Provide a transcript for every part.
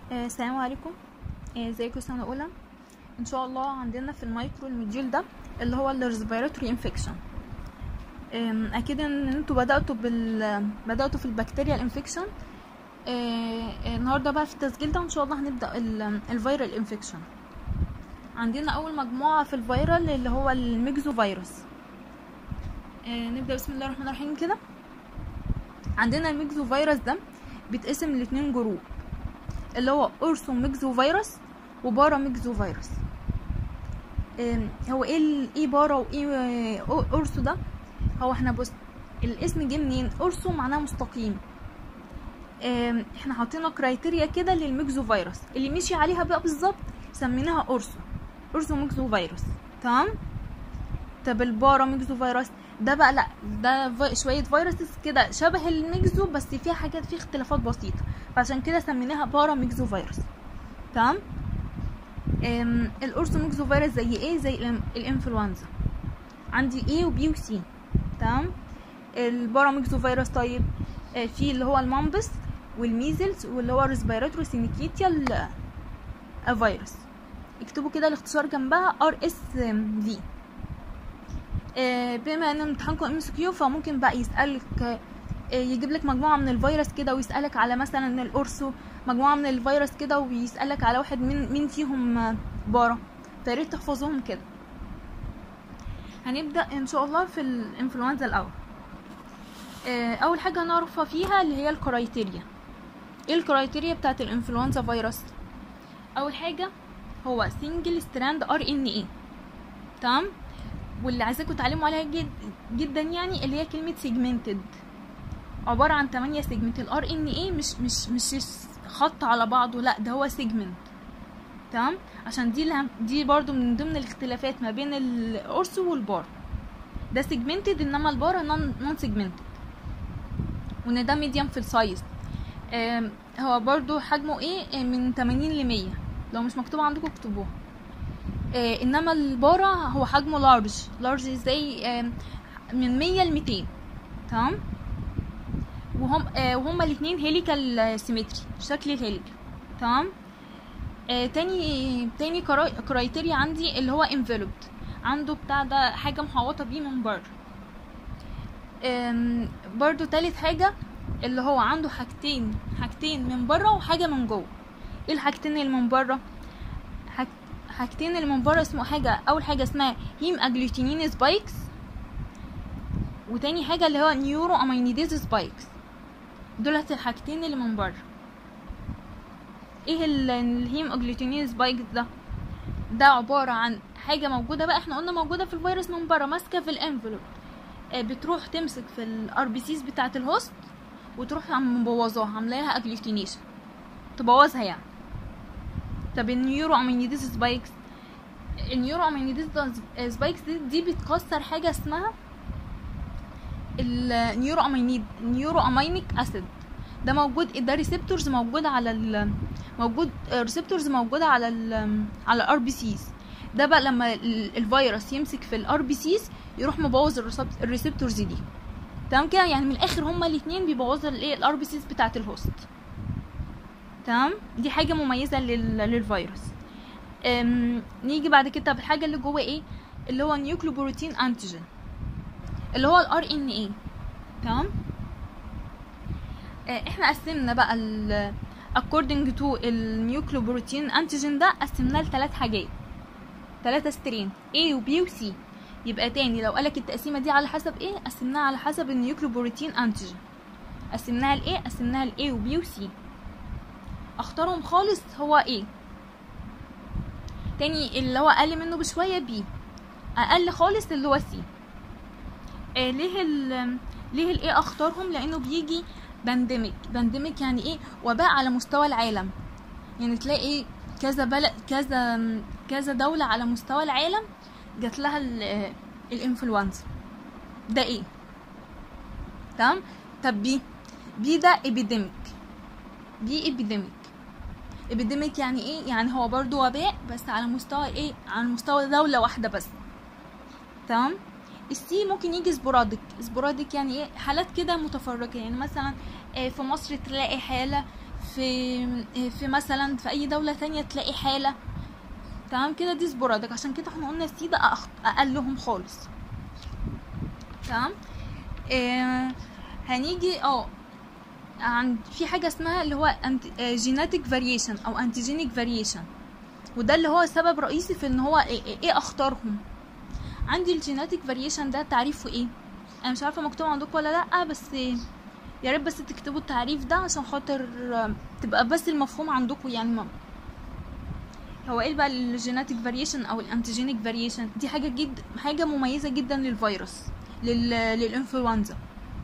آه، السلام عليكم آه، ازيكم سنة أولى إن شاء الله عندنا في المايكرو الموديول ده اللي هو الريسبيراتوري انفكشن أكيد إن انتوا بدأتوا بال بدأتوا في البكتيريا الانفكشن النهارده بقى في التسجيل ده إن شاء الله هنبدأ الفيرال انفكشن عندنا أول مجموعة في الفيرال اللي هو الميكزو فيروس آه، نبدأ بسم الله الرحمن الرحيم كده عندنا الميكزو فيروس ده بيتقسم لاتنين جروب اللي هو اورسو ميكزو فيروس وبارا ميكزو فيروس آم، هو ايه ال- ايه بارا وايه آه، أو- اورسو ده هو احنا بص الاسم جه منين اورسو معناه مستقيم آم، احنا حاطينه كرايتيريا كده للميكزو فيروس اللي مشي عليها بقى بالظبط سميناها اورسو اورسو ميكزو فيروس تمام طب البارا ميكزو فيروس ده بقى لا ده في شوية فيروسز كده شبه الميكزو بس فيها حاجات فيه اختلافات بسيطة فعشان كده سميناها بارا ميكزو فيروس تمام أم، الاورثو ميكزو فيروس زي ايه زي الإن- الانفلونزا عندي ايه وبي وسي تمام البارا ميكزو فيروس طيب آه، في اللي هو المامبس والميزلز واللي هو الريسبيراتوري سينيكيتيال فيروس اكتبوا كده الاختصار جنبها ار اس في آه، بما ان امتحانكم ام اس كيو فممكن بقى يسالك آه، يجيب لك مجموعه من الفيروس كده ويسالك على مثلا الاورسو مجموعه من الفيروس كده ويسالك على واحد من مين فيهم آه، بارا فياريت تحفظوهم كده هنبدا ان شاء الله في الانفلونزا الاول آه، اول حاجه هنعرفها فيها اللي هي الكرايتيريا ايه الكرايتيريا بتاعت الانفلونزا فيروس اول حاجه هو سنجل ستراند ار ان اي تمام واللي عايزاكم تعلموا عليها جد جدا يعني اللي هي كلمه سيجمنتد عباره عن 8 سيجمنت الار ان اي مش مش مش خط على بعضه لا ده هو سيجمنت تمام عشان دي الهم دي برضو من ضمن الاختلافات ما بين الاورسو والبار ده سيجمنتد انما البار نون نون سيجمنتد وان ده ميديم في السايز آم، هو برضو حجمه ايه آه، من 80 ل 100 لو مش مكتوب عندكم اكتبوها آه، انما البارا هو حجمه لارج لارج زي آم، من 100 ل 200 تمام وهم آه وهما الاثنين هيليكال سيمتري شكل الهيليكال تمام آه تاني تاني كرا- كرايتيريا عندي اللي هو انفلوبد عنده بتاع ده حاجه محوطه بيه من بره آم، برضو تالت حاجه اللي هو عنده حاجتين حاجتين من بره وحاجه من جوه ايه الحاجتين اللي من بره حاج... حاجتين اللي من بره اسمه حاجه اول حاجه اسمها هيم اجلوتينين سبايكس وتاني حاجه اللي هو نيورو امينيديز سبايكس دولت الحاجتين اللي من بره ايه ال- الهيم اجلوتينين سبايكس ده ده عباره عن حاجه موجوده بقى احنا قلنا موجوده في الفيروس من بره ماسكه في الانفلوب آه، بتروح تمسك في الار بي سيز بتاعه الهوست وتروح عم مبوظاها عاملاها اجلوتينيشن تبوظها يعني طب النيورو امينيديز سبايكس النيورو امينيديز سبايكس دي, دي بتكسر حاجه اسمها النيورو امينيد نيورو امينيك اسيد ده موجود ده ريسبتورز موجوده على ال موجود ريسبتورز موجوده على ال على الار بي سيز ده بقى لما ال- الفيروس يمسك في الار بي سيز يروح مبوظ الريسبتورز دي تمام كده يعني من الاخر هما الاثنين بيبوظوا الايه الار بي سيز بتاعه الهوست تمام دي حاجه مميزه لل... للفيروس أم... نيجي بعد كده طب الحاجه اللي جوه ايه اللي هو نيوكليوبروتين انتيجين اللي هو الار ان اي تمام آه، احنا قسمنا بقى ال according to النيوكليوبروتين انتيجين ده قسمناه لثلاث حاجات ثلاثة سترين A و B و C يبقى تاني لو قالك التقسيمة دي على حسب ايه قسمناها على حسب النيوكليوبروتين انتيجين قسمناها لايه قسمناها ل A و B و C اختارهم خالص هو A تاني اللي هو اقل منه بشوية B اقل خالص اللي هو C آه ليه ال ليه الايه اختارهم لانه بيجي بانديميك بانديميك يعني ايه وباء على مستوى العالم يعني تلاقي كذا بلد كذا كذا دولة على مستوى العالم جات لها ال- آه، الانفلونزا ده ايه تمام طب بي بي ده ابيديميك بي ابيديميك ابيديميك يعني ايه يعني هو برضو وباء بس على مستوى ايه على مستوى دولة واحدة بس تمام السي ممكن يجي سبوراديك سبوراديك يعني ايه حالات كده متفرقة يعني مثلا آه، في مصر تلاقي حالة في في مثلا في اي دوله تانية تلاقي حاله تمام كده دي سبورادك عشان كده احنا قلنا السي ده أخ- اقلهم خالص تمام آه هنيجي اه عند في حاجه اسمها اللي هو جيناتيك فاريشن او انتيجينيك فاريشن وده اللي هو سبب رئيسي في ان هو ايه, إيه, إيه اختارهم عندي الجيناتيك فاريشن ده تعريفه ايه انا مش عارفه مكتوب عندكم ولا لا بس يا ريت بس تكتبوا التعريف ده عشان خاطر آه، تبقى بس المفهوم عندكم يعني ما هو ايه بقى الجيناتيك فاريشن او الانتيجينيك فاريشن دي حاجه جد حاجه مميزه جدا للفيروس لل... للانفلونزا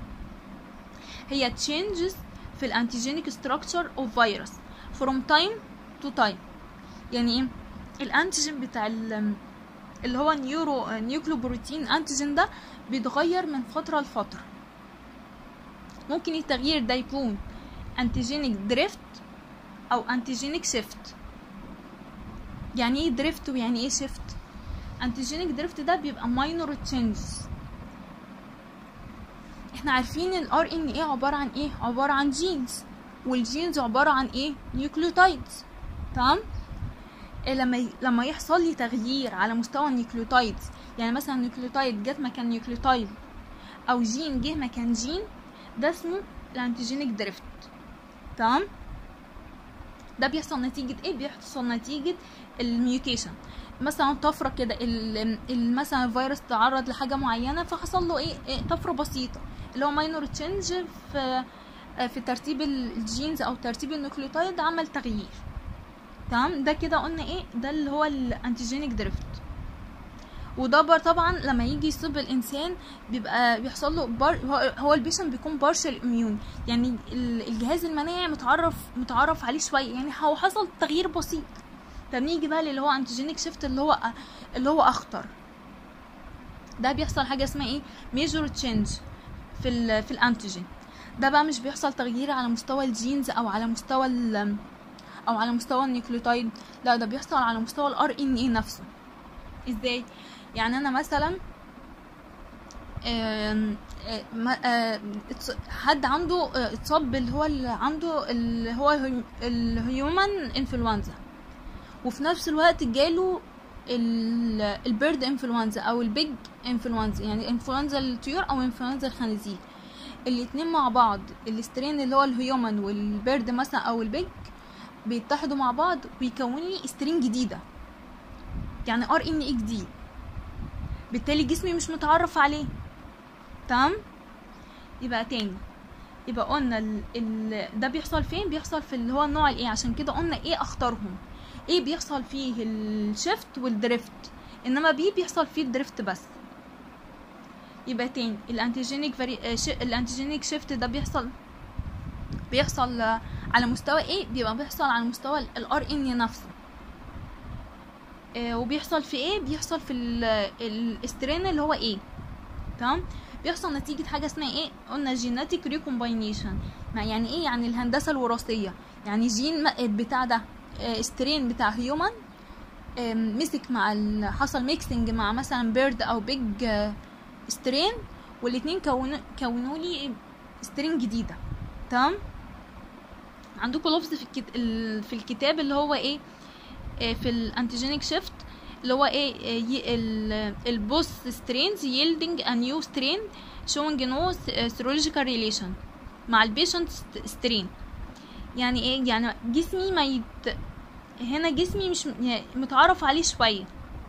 هي changes في الانتيجينيك structure of virus from time to time يعني ايه الانتيجين بتاع ال- اللي هو نيورو نيوكليو بروتين انتيجين ده بيتغير من فتره لفتره ممكن التغيير ده يكون انتيجينيك دريفت او انتيجينيك شيفت يعني ايه دريفت ويعني ايه شيفت انتيجينيك دريفت ده بيبقى ماينور تشينجز احنا عارفين الار ان ايه عباره عن ايه عباره عن جينز والجينز عباره عن ايه نيوكليوتايدز تمام إيه لما ي- لما يحصل لي تغيير على مستوى النيوكليوتايدز يعني مثلا نيوكليوتايد جت مكان نيوكليوتايد او جين جه مكان جين ده اسمه الانتيجينيك دريفت تمام ده بيحصل نتيجة ايه بيحصل نتيجة الميوتيشن مثلا طفرة كده ال- ال- مثلا الفيروس تعرض لحاجة معينة فحصل له ايه, إيه طفرة بسيطة اللي هو ماينور تشينج في في ترتيب الجينز او ترتيب النيوكليوتايد عمل تغيير تمام ده كده قلنا ايه ده اللي هو الانتيجينيك دريفت وده بر طبعا لما يجي يصيب الانسان بيبقى بيحصل له بار هو- هو البيشن بيكون بارشل اميون يعني ال- الجهاز المناعي متعرف متعرف عليه شويه يعني هو حصل تغيير بسيط طب نيجي بقى للي هو انتيجينيك شيفت اللي هو اللي هو اخطر ده بيحصل حاجه اسمها ايه ميجور تشينج في ال في الانتيجين ده بقى مش بيحصل تغيير على مستوى الجينز او على مستوى ال او على مستوى النيوكليوتايد لا ده بيحصل على مستوى الار ان اي نفسه ازاي يعني انا مثلا آم، آه، ما- آه، اتص- حد عنده آه، اتصاب اللي هو اللي عنده اللي هو الهيومن انفلونزا وفي نفس الوقت جاله ال- البيرد انفلونزا او البيج انفلونزا يعني انفلونزا الطيور او انفلونزا الخنازير الاتنين مع بعض الاسترين اللي هو الهيومن والبيرد مثلا او البيج بيتحدوا مع بعض ويكونوا لي استرين جديده يعني ار ان اي جديد بالتالي جسمي مش متعرف عليه تمام يبقى تاني يبقى قلنا ال... ال... ده بيحصل فين بيحصل في اللي هو النوع الايه عشان كده قلنا ايه اختارهم ايه بيحصل فيه الشيفت والدريفت انما بي بيحصل فيه الدريفت بس يبقى تاني الانتيجينيك فري... آه، ش... الانتيجينيك شيفت ده بيحصل بيحصل آه، على مستوى ايه بيبقى بيحصل على مستوى الار ان نفسه آه، وبيحصل في ايه بيحصل في الاسترين اللي هو ايه تمام بيحصل نتيجة حاجة اسمها ايه قلنا جيناتيك ريكومباينيشن يعني ايه يعني الهندسة الوراثية يعني جين م- بتاع ده آه، استرين بتاع هيومن مسك مع ال- حصل ميكسنج مع مثلا بيرد او بيج استرين والاتنين كونوا كونوا لي استرين جديدة تمام عندكم لفظ في الكت... ال- في الكتاب اللي هو ايه آه، في الانتيجينيك شيفت اللي هو ايه آه، ي- ال- البوس سترينز ييلدنج ا نيو سترين showing no serological relation مع البيشنت سترين يعني ايه يعني جسمي ما يت... هنا جسمي مش م- يعني متعرف عليه شويه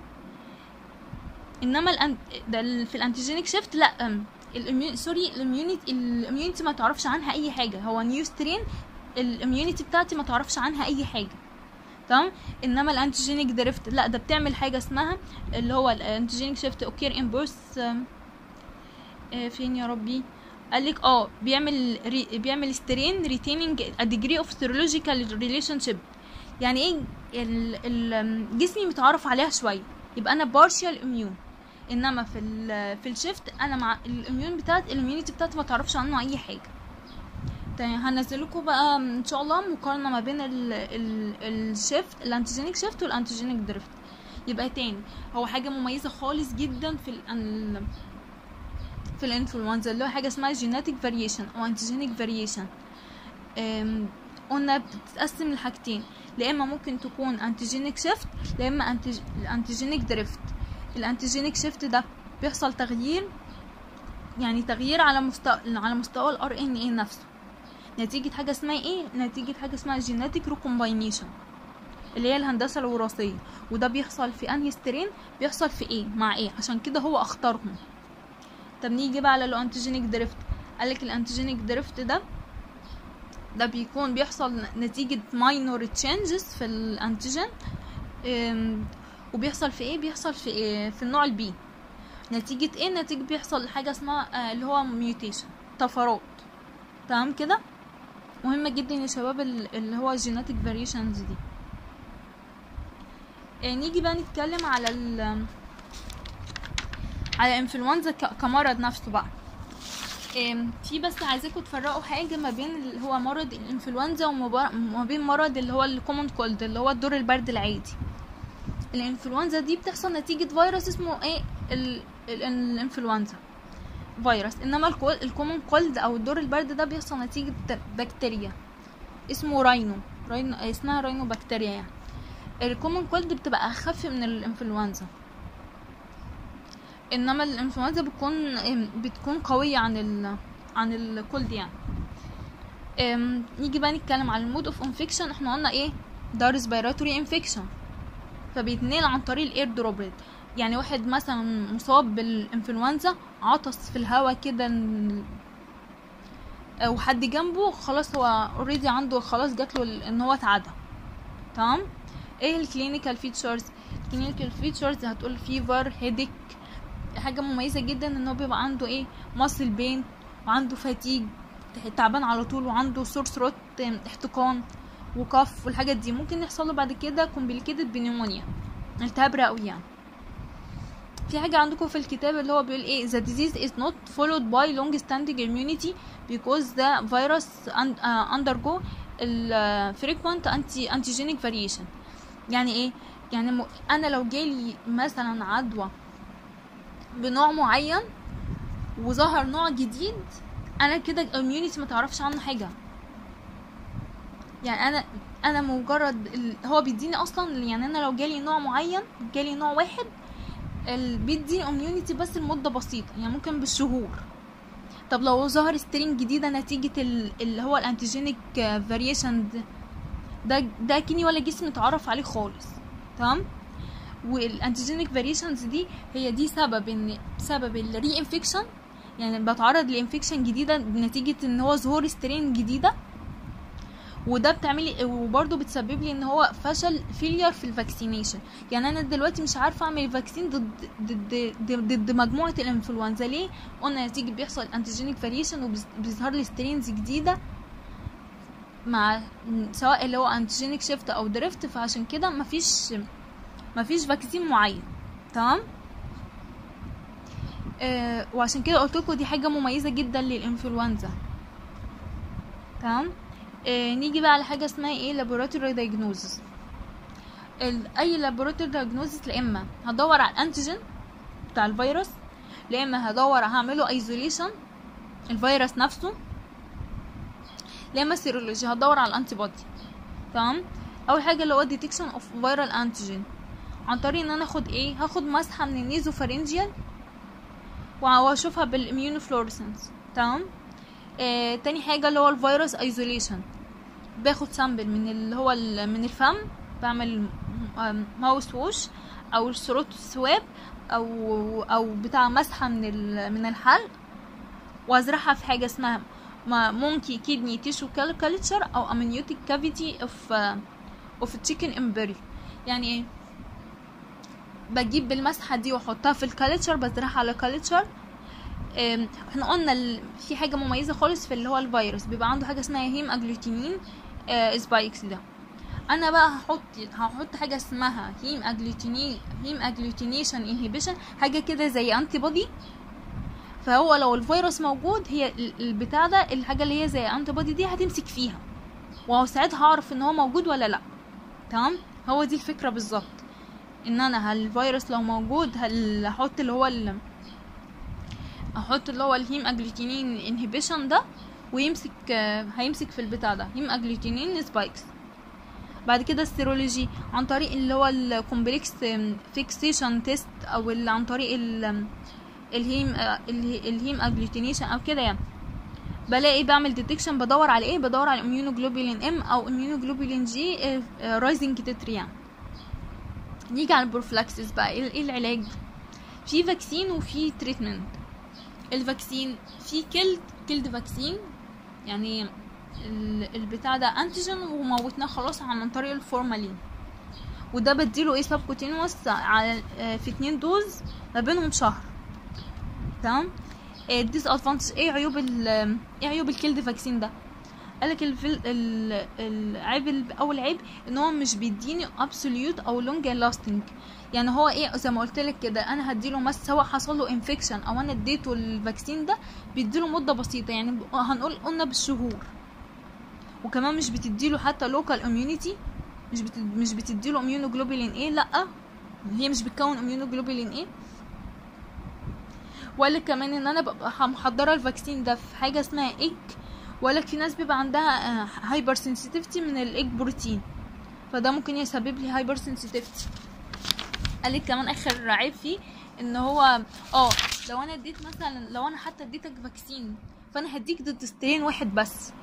انما الأن... ده ال- في الانتيجينيك شيفت لا أم، الاميون سوري الاميونيتي الاميونيتي ما تعرفش عنها اي حاجه هو نيو سترين الاميونيتي بتاعتي ما تعرفش عنها اي حاجه تمام انما الانتيجينيك دريفت لا ده بتعمل حاجه اسمها اللي هو الانتيجينيك شيفت اوكير ان بيرث فين يا ربي قال لك اه بيعمل ري بيعمل سترين ريتيننج ا ديجري اوف سيرولوجيكال ريليشن شيب يعني ايه ال- ال- جسمي متعرف عليها شويه يبقى انا بارشال اميون انما في ال في الشيفت انا مع الاميون بتاعت الاميونيتي بتاعتي ما تعرفش عنه اي حاجه تمام هنزل لكم بقى ان شاء الله مقارنه ما بين ال ال الشيفت الانتيجينيك شيفت والانتيجينيك دريفت يبقى تاني هو حاجه مميزه خالص جدا في ال في الانفلونزا اللي هو حاجه اسمها جيناتيك فاريشن او انتيجينيك فاريشن قلنا بتتقسم لحاجتين لا اما ممكن تكون انتيجينيك شيفت لا اما انتيجينيك دريفت الانتيجينيك شيفت ده بيحصل تغيير يعني تغيير على مستوى على مستوى الار ان اي نفسه نتيجة حاجة اسمها ايه نتيجة حاجة اسمها جيناتيك ريكومباينيشن اللي هي الهندسة الوراثية وده بيحصل في انهي سترين بيحصل في ايه مع ايه عشان كده هو اختارهم طب نيجي بقى على الانتيجينيك دريفت قالك الانتيجينيك دريفت ده ده بيكون بيحصل نتيجة ماينور تشينجز في الانتيجين وبيحصل في ايه بيحصل في إيه؟ في النوع البي نتيجة ايه نتيجة بيحصل حاجة اسمها آه اللي هو ميوتيشن طفرات تمام كده مهمة جدا يا شباب اللي هو الجيناتيك فاريشنز دي آه نيجي بقى نتكلم على ال على الانفلونزا كمرض نفسه بقى في بس عايزاكم تفرقوا حاجه ما بين اللي هو مرض الانفلونزا وما بين مرض اللي هو الكومن كولد اللي هو الدور البرد العادي الانفلونزا دي بتحصل نتيجه فيروس اسمه ايه الانفلونزا فيروس انما الكومن كولد او الدور البرد ده بيحصل نتيجه بكتيريا اسمه راينو راينو اسمها راينو بكتيريا يعني الكومن كولد بتبقى اخف من الانفلونزا انما الانفلونزا بتكون بتكون قويه عن ال عن الكولد يعني نيجي بقى نتكلم على المود اوف انفكشن احنا قلنا ايه ده ريسبيراتوري انفكشن فبيتنقل عن طريق الاير دروبلت يعني واحد مثلا مصاب بالانفلونزا عطس في الهواء كده وحد جنبه خلاص هو اوريدي عنده خلاص جاتله ان هو اتعدى تمام ايه الكلينيكال فيتشرز الكلينيكال فيتشرز هتقول فيفر هيديك حاجه مميزه جدا ان هو بيبقى عنده ايه ماسل بين وعنده فاتيج تعبان على طول وعنده سور ثروت احتقان وكف والحاجات دي ممكن يحصل له بعد كده كومبليكيتد بنيمونيا التهاب رئوي يعني في حاجة عندكم في الكتاب اللي هو بيقول ايه the disease is not followed by long standing immunity because the virus uh, undergo ال frequent anti antigenic variation يعني ايه يعني م... انا لو جالي مثلا عدوى بنوع معين وظهر نوع جديد انا كده الاميونيتي ما تعرفش عنه حاجه يعني انا انا مجرد ال... هو بيديني اصلا يعني انا لو جالي نوع معين جالي نوع واحد ال... بيدي اميونيتي بس لمده بسيطه يعني ممكن بالشهور طب لو ظهر سترين جديده نتيجه ال... اللي هو الانتيجينيك فاريشن ده ده كني ولا جسمي اتعرف عليه خالص تمام والانتيجينيك فاريشنز دي هي دي سبب ان سبب الري انفكشن يعني بتعرض لانفكشن جديده نتيجه ان هو ظهور سترين جديده وده بتعملي وبرده بتسبب لي ان هو فشل فيلير في الفاكسينيشن يعني انا دلوقتي مش عارفه اعمل فاكسين ضد ضد ضد مجموعه الانفلونزا ليه قلنا نتيجه بيحصل انتيجينيك فاريشن وبيظهر لي سترينز جديده مع سواء اللي هو انتيجينيك شيفت او دريفت فعشان كده مفيش مفيش فاكسين معين تمام آه وعشان كده قلت لكم دي حاجه مميزه جدا للانفلونزا تمام آه نيجي بقى على حاجه اسمها ايه لابوراتوري دايجنوزس اي لابوراتوري دايجنوزس لا اما هدور على الانتيجين بتاع الفيروس لا اما هدور هعمله ايزوليشن الفيروس نفسه لا اما سيرولوجي هدور على الانتي بودي تمام اول حاجه اللي هو ديتكشن اوف فيرال انتيجين عن طريق ان انا اخد ايه هاخد مسحه من النيزوفارينجيال واشوفها بالاميون فلورسنس تمام آه تاني حاجه اللي هو الفيروس ايزوليشن باخد سامبل من اللي هو من الفم بعمل ماوس ووش او الثروت سواب او او بتاع مسحه من من الحلق وازرعها في حاجه اسمها مونكي كيدني تيشو كالتشر او امنيوتيك كافيتي اوف اوف تشيكن امبري يعني ايه بجيب بالمسحه دي واحطها في الكالتشر بزرعها على كالتشر احنا قلنا ال... في حاجه مميزه خالص في اللي هو الفيروس بيبقى عنده حاجه اسمها هيم اجلوتينين اه سبايكس ده انا بقى هحط هحط حاجه اسمها هيم اجلوتينين هيم اجلوتينيشن انهيبيشن حاجه كده زي انتي بودي فهو لو الفيروس موجود هي البتاع ده الحاجه اللي هي زي انتي بودي دي هتمسك فيها وساعتها هعرف ان هو موجود ولا لا تمام هو دي الفكره بالظبط ان انا هل الفيروس لو موجود هل احط اللي هو ال... احط اللي هو الهيم اجلوتينين انهبيشن ده ويمسك آه، هيمسك في البتاع ده هيم اجلوتينين سبايكس بعد كده السيرولوجي عن طريق اللي هو الكومبلكس فيكسيشن تيست او اللي عن طريق ال- الهيم آه، اله- الهيم اجلوتينيشن او كده يعني بلاقي بعمل ديتكشن بدور على ايه بدور على اميونوجلوبولين ام او اميونوجلوبولين جي رايزنج تتريان نيجي على البروفلاكسس بقى ايه إيه العلاج في فاكسين وفي تريتمنت الفاكسين في كيلد كيلد فاكسين يعني ال- البتاع ده انتيجين وموتناه خلاص عن طريق الفورمالين وده بديله ايه سبكوتينوس على آه، في اتنين دوز ما بينهم شهر تمام الديس ادفانتج ايه عيوب ال ايه عيوب الكيلد فاكسين ده قالك الفل... ال... العيب ال- اول عيب ان هو مش بيديني ابسوليوت او لونج لاستنج يعني هو ايه زي ما قلت لك كده انا هديله مس سواء حصل له انفكشن او انا اديته الفاكسين ده بيديله مده بسيطه يعني ب- هنقول قلنا بالشهور وكمان مش بتديله حتى لوكال اميونيتي مش بت... مش بتديله اميونوجلوبولين ايه لا هي مش بتكون اميونوجلوبولين ايه وقال لك كمان ان انا ببقى محضره الفاكسين ده في حاجه اسمها ايج وقال لك في ناس بيبقى عندها هايبر سنسيتيفيتي من الايج بروتين فده ممكن يسبب لي هايبر سنسيتيفيتي قال لك كمان اخر عيب فيه ان هو اه لو انا اديت مثلا لو انا حتى اديتك فاكسين فانا هديك ضد سترين واحد بس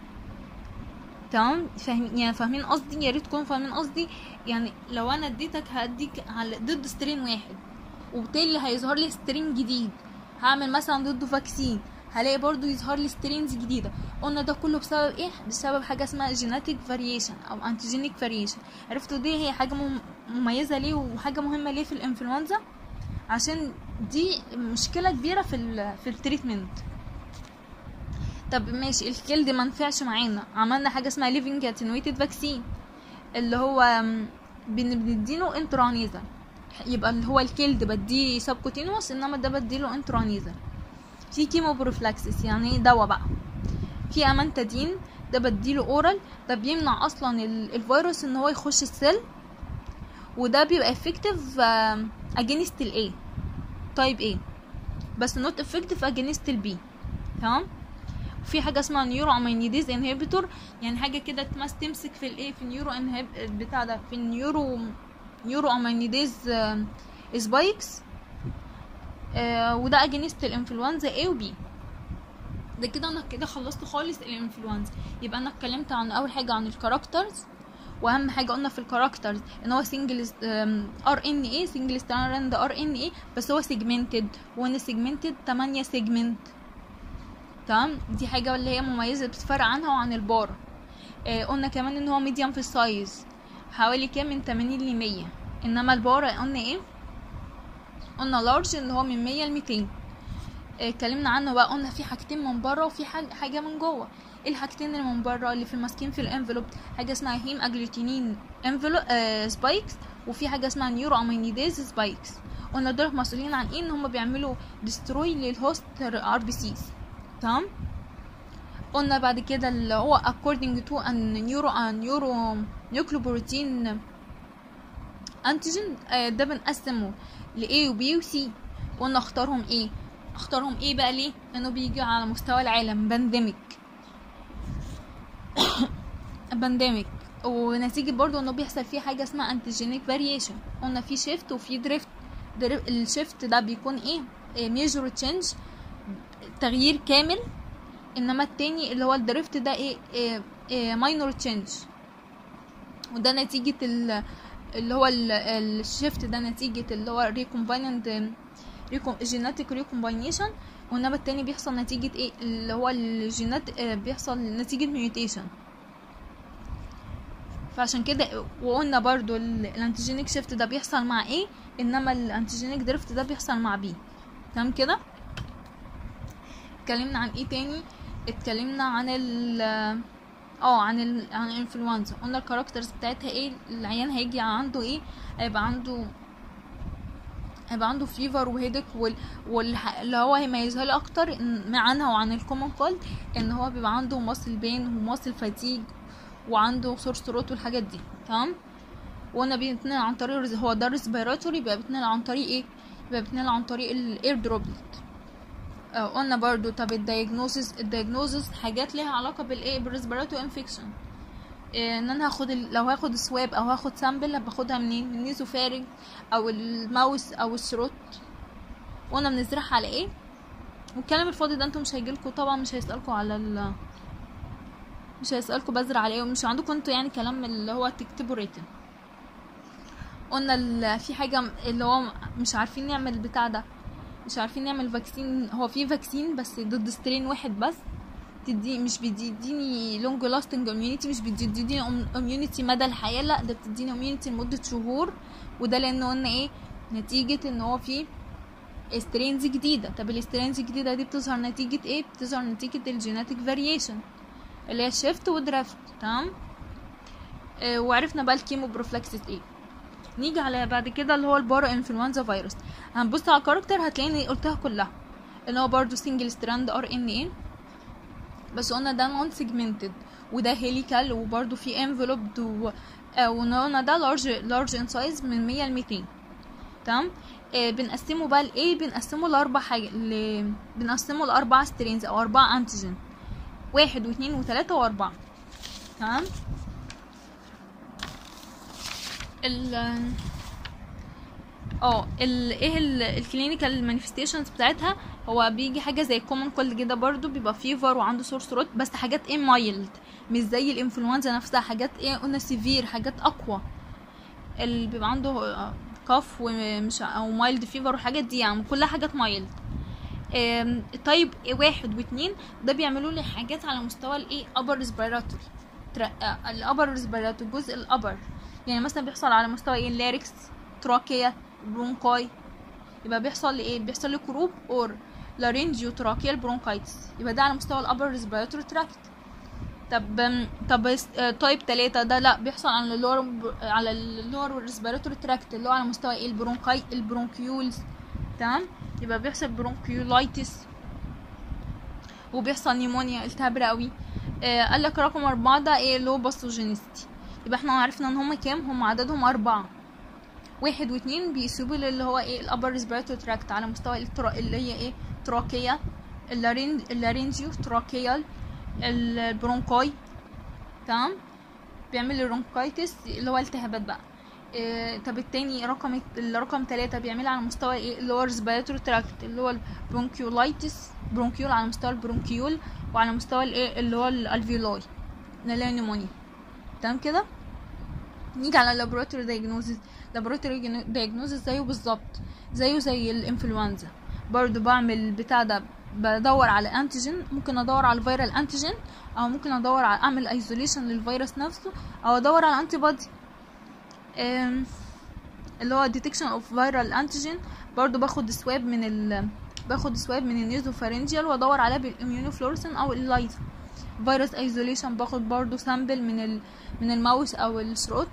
تمام فاهمين يعني فاهمين قصدي يا ريت تكونوا فاهمين قصدي يعني لو انا اديتك هديك على ضد سترين واحد وبالتالي هيظهر لي سترين جديد هعمل مثلا ضده فاكسين هلاقي برضو يظهر لي سترينز جديده قلنا ده كله بسبب ايه بسبب حاجه اسمها جيناتيك فاريشن او انتيجينيك فاريشن عرفتوا دي هي حاجه مم- مميزه ليه وحاجه مهمه ليه في الانفلونزا عشان دي مشكله كبيره في ال في التريتمنت طب ماشي الكيل دي ما نفعش معانا عملنا حاجه اسمها ليفنج اتنويتد فاكسين اللي هو م، بن- بنديله انترانيزل يبقى اللي هو الكيلد بديه سبكوتينوس انما ده بديله انترانيزل في كيمو بروفلاكسس يعني دواء بقى في امانتادين ده بديله اورال ده بيمنع اصلا ال- الفيروس ان هو يخش السيل وده بيبقى افكتيف اجينست الاي تايب ايه بس نوت افكتيف اجينست البي تمام في حاجه اسمها نيورو امينيديز انهبيتور يعني حاجه كده تمس تمسك في الايه في النيورو انهب بتاع ده في النيورو نيورو امينيديز سبايكس آه وده اجينست الانفلونزا A و B ده كده انا كده خلصت خالص الانفلونزا يبقى انا اتكلمت عن اول حاجه عن الكاركترز واهم حاجه قلنا في الكاركترز ان هو سنجل ار ان اي سنجل ستراند ار ان اي بس هو سيجمنتد وانا سيجمنتد 8 سيجمنت تمام دي حاجه اللي هي مميزه بتفرق عنها وعن البار آه قلنا كمان ان هو ميديوم في السايز حوالي كام من 80 ل 100 انما البار قلنا ايه قلنا لارج اللي هو من 100 ل 200 اتكلمنا عنه بقى قلنا في حاجتين من بره وفي حاجه حاجه من جوه ايه الحاجتين اللي من بره اللي في ماسكين في الانفلوب حاجه اسمها هيم اجلوتينين انفلوب آه سبايكس وفي حاجه اسمها نيورو امينيديز سبايكس قلنا دول مسؤولين عن ايه ان هم بيعملوا ديستروي للهوست ار بي سيز تمام قلنا بعد كده اللي هو according to an neuro an neuro nucleoprotein antigen آه، ده بنقسمه ل A و B و C قلنا اختارهم ايه اختارهم ايه بقى ليه لانه بيجي على مستوى العالم بانديميك بانديميك ونتيجة برضو انه بيحصل فيه حاجة اسمها انتيجينيك فاريشن قلنا في شيفت وفي دريفت الشيفت ده بيكون ايه ميجور تشينج تغيير كامل انما التاني اللي هو الدريفت ده ايه, إيه, إيه ماينور تشينج وده نتيجة ال اللي هو الشيفت ده نتيجة اللي هو ريكومبايند جيناتيك ريكومباينيشن وانما التاني بيحصل نتيجة ايه اللي هو الجينات آه، بيحصل نتيجة ميوتيشن فعشان كده وقلنا برضو ال- الانتيجينيك شيفت ده بيحصل مع ايه انما الانتيجينيك دريفت ده بيحصل مع بي تمام كده اتكلمنا عن ايه تاني اتكلمنا عن ال اه عن ال عن الانفلونزا قلنا الكاركترز بتاعتها ايه العيان هيجي عنده ايه هيبقى عنده هيبقى عنده فيفر وهيدك وال... واللي هو هيميزها لي اكتر إن- عنها وعن الكومن كولد ان هو بيبقى عنده ماسل بين وماسل فاتيج وعنده سور ثروت والحاجات دي تمام وقلنا بيتنقل عن طريق الرز- هو ده ريسبيراتوري بيبقى بيتنقل عن طريق ايه بيبقى بيتنقل عن طريق الاير دروبلت آه، قلنا برضو طب الدايجنوزز الدايجنوزز حاجات ليها علاقه بالايه بالريسبيراتو انفكشن ان انا هاخد ال- لو هاخد سواب او هاخد سامبل باخدها منين من النيزوفارنج او الماوس او الثروت وانا بنزرعها على ايه والكلام الفاضي ده انتوا مش هيجيلكوا طبعا مش هيسألكوا على ال مش هيسألكوا بزرع على ايه ومش عندكم انتوا يعني كلام اللي هو تكتبوا ريتن قلنا ال- في حاجة اللي هو مش عارفين نعمل البتاع ده مش عارفين نعمل فاكسين هو في فاكسين بس ضد سترين واحد بس تدي مش بيديني لونج لاستنج اميونيتي مش بيديني اميونيتي مدى الحياه لا ده بتديني اميونيتي لمده شهور وده لانه قلنا ايه نتيجه ان هو في سترينز جديده طب السترينز الجديده دي بتظهر نتيجه ايه بتظهر نتيجه الجيناتيك فاريشن اللي هي شيفت ودرافت تمام آه وعرفنا بقى الكيمو بروفلاكسيس ايه نيجي على بعد كده اللي هو البارا انفلونزا فيروس هنبص على الكاركتر هتلاقيني قلتها كلها اللي هو برضو سنجل ستراند ار ان ايه بس قلنا ده نون سيجمنتد وده هيليكال وبرده في انفلوبد و... آه وقلنا ده لارج لارج ان سايز من 100 ل 200 تمام آه بنقسمه بقى لايه بنقسمه لاربع حاجه ل... بنقسمه لاربع سترينز او اربع انتيجين واحد واثنين وثلاثة واربعة تمام ال اه ال ايه الكلينيكال مانيفستيشنز بتاعتها هو بيجي حاجه زي كومن كولد كده برضو بيبقى فيفر وعنده سور ثروت بس حاجات ايه مايلد مش زي الانفلونزا نفسها حاجات ايه قلنا سيفير حاجات اقوى اللي بيبقى عنده كاف ومش او مايلد فيفر والحاجات دي يعني كلها حاجات مايلد طيب واحد واتنين ده بيعملوا لي حاجات على مستوى الايه ابر ريسبيراتوري الابر ريسبيراتوري الجزء الابر يعني مثلا بيحصل على مستوى ايه اللاركس تراكيا برونكاي يبقى بيحصل لي ايه بيحصل لي كروب اور لارينجيو تراكيال برونكايتس يبقى ده على مستوى الابر ريسبيراتوري تراكت طب طب تايب 3 ده لا بيحصل على اللور على اللور ريسبيراتوري تراكت اللي هو على مستوى ايه البرونكاي البرونكيولز تمام يبقى بيحصل برونكيولايتس وبيحصل نيمونيا التهاب رئوي آه قال لك رقم أربعة ده ايه لو باثوجينيستي يبقى احنا عرفنا ان هما كام هم عددهم أربعة واحد واتنين بيسيبوا اللي هو ايه الابر ريسبيراتوري تراكت على مستوى الترا... اللي هي ايه تراكية اللارين اللارينجيو تراكيال البرونكاي تمام بيعمل الرونكايتس اللي هو التهابات بقى إيه طب التاني رقم الرقم تلاتة بيعمل على مستوى ايه اللي هو ريسبيراتوري تراكت اللي هو البرونكيولايتس برونكيول على مستوى البرونكيول وعلى مستوى الايه اللي هو الالفيولاي اللي هي نيمونيا تمام كده نيجي على اللابوراتوري دايجنوزز لابوراتوري دايجنوزز زيه بالظبط زيه زي الانفلونزا برضو بعمل بتاع ده بدور على انتيجين ممكن ادور على الفيرال انتيجين او ممكن ادور على اعمل ايزوليشن للفيروس نفسه او ادور على انتي بودي اللي هو ديتكشن اوف فيرال انتيجين برضو باخد سواب من ال باخد سواب من النيزوفارنجيال وادور عليها بالاميونوفلورسن او اللايزا فيروس ايزوليشن باخد برضو سامبل من ال من الماوس او الثروت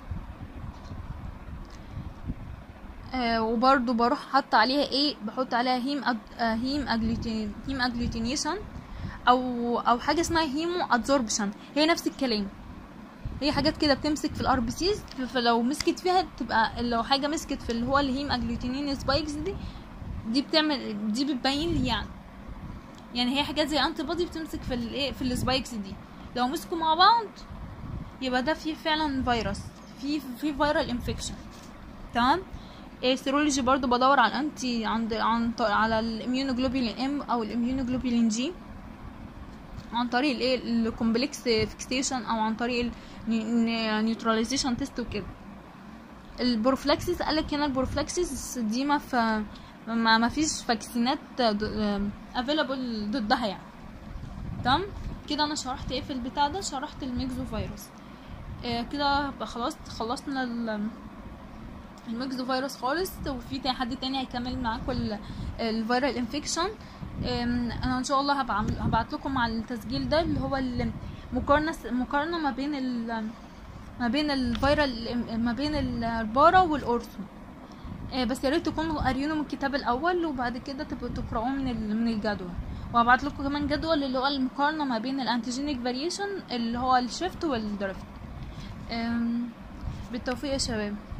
آه وبرضو بروح حط عليها ايه بحط عليها هيم أد... آه هيم أجلوتين... هيم اجلوتينيشن او او حاجه اسمها هيمو ادزوربشن هي نفس الكلام هي حاجات كده بتمسك في الار بي سيز فلو مسكت فيها تبقى لو حاجه مسكت في اللي هو الهيم اجلوتينين سبايكس دي دي بتعمل دي بتبين لي يعني يعني هي حاجات زي انتي بودي بتمسك في الايه في السبايكس دي لو مسكوا مع بعض يبقى ده فيه فعلا فيروس في في فيرال انفكشن تمام السيرولوجي برضو بدور على الانتي عند عن على الاميونوجلوبولين ام او الاميونوجلوبولين جي عن طريق الايه الكومبلكس فيكسيشن او عن طريق النيوتراليزيشن تيست وكده البروفلاكسيس قالك هنا البروفلاكسيس دي ما ف ما ما فيش فاكسينات افيلابل ضدها يعني تمام كده انا شرحت ايه في البتاع ده شرحت الميكزو فيروس آه كده خلاص خلصنا الميكزو فيروس خالص وفي تاني حد تاني هيكمل معاكم الفيرال انفكشن انا ان شاء الله هبعت لكم على التسجيل ده اللي هو المقارنه مقارنه ما بين ال ما بين الفيرال ما بين البارا والاورثو بس يا ريت تكونوا قاريينه من الكتاب الاول وبعد كده تبقوا تقراوه من من الجدول وهبعت لكم كمان جدول اللي هو المقارنه ما بين الانتيجينيك فاريشن اللي هو الشيفت والدريفت بالتوفيق يا شباب